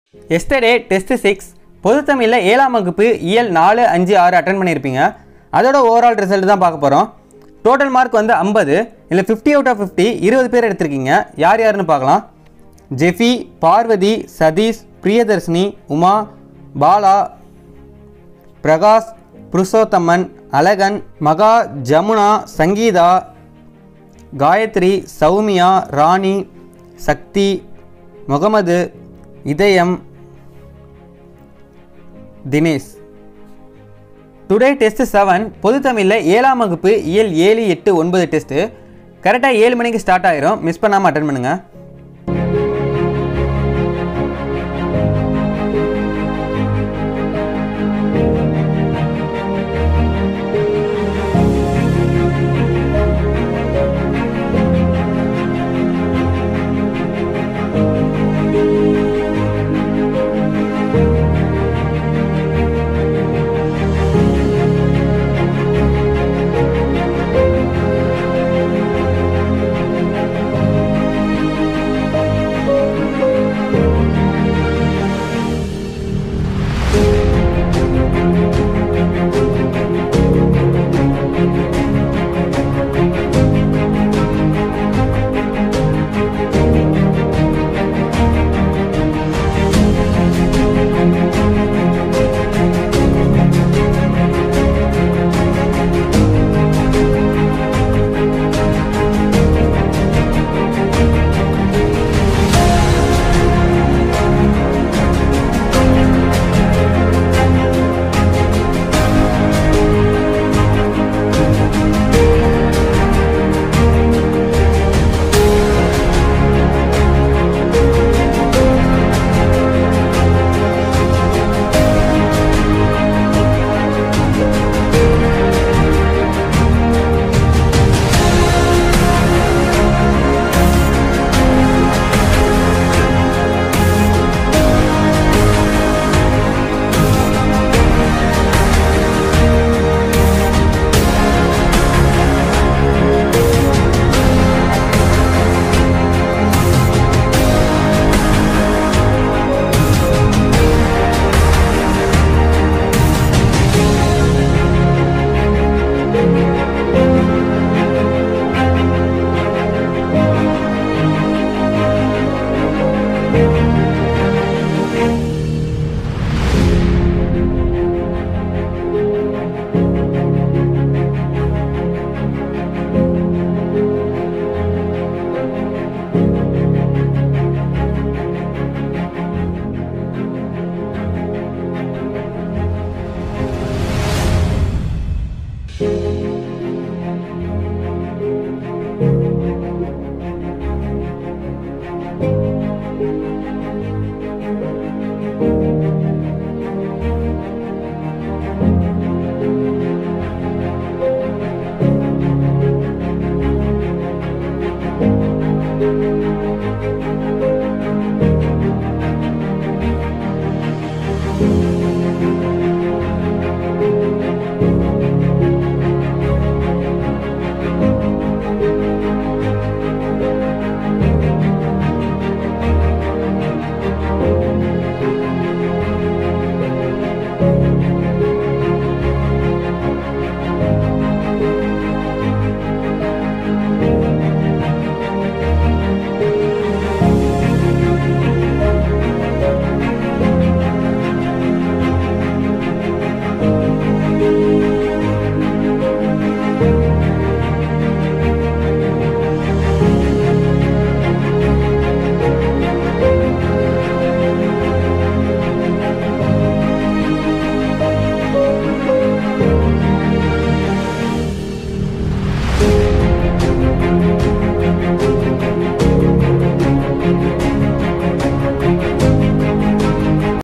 yesterday test six பொதுத்தமிழில் ஏழாம் வகுப்பு இயல் நாலு அஞ்சு ஆறு அட்டன் பண்ணியிருப்பீங்க அதோட ஓவரால் ரிசல்ட் தான் பார்க்க போகிறோம் டோட்டல் மார்க் வந்து ஐம்பது இல்லை ஃபிஃப்டி அவுட் ஆஃப் ஃபிஃப்டி இருபது பேர் எடுத்திருக்கீங்க யார் யாருன்னு பார்க்கலாம் ஜெஃபி பார்வதி சதீஷ் பிரியதர்ஷினி உமா பாலா பிரகாஷ் புருஷோத்தமன் அழகன் மகா ஜமுனா சங்கீதா காயத்ரி சௌமியா ராணி சக்தி முகமது இதயம் தினேஷ் டுடே டெஸ்ட் செவன் பொதுத்தமிழில் ஏழாம் வகுப்பு இயல் ஏழு எட்டு ஒன்பது டெஸ்ட்டு கரெக்டாக ஏழு மணிக்கு ஸ்டார்ட் ஆயிரும் மிஸ் பண்ணாமல் அட்டன் பண்ணுங்கள்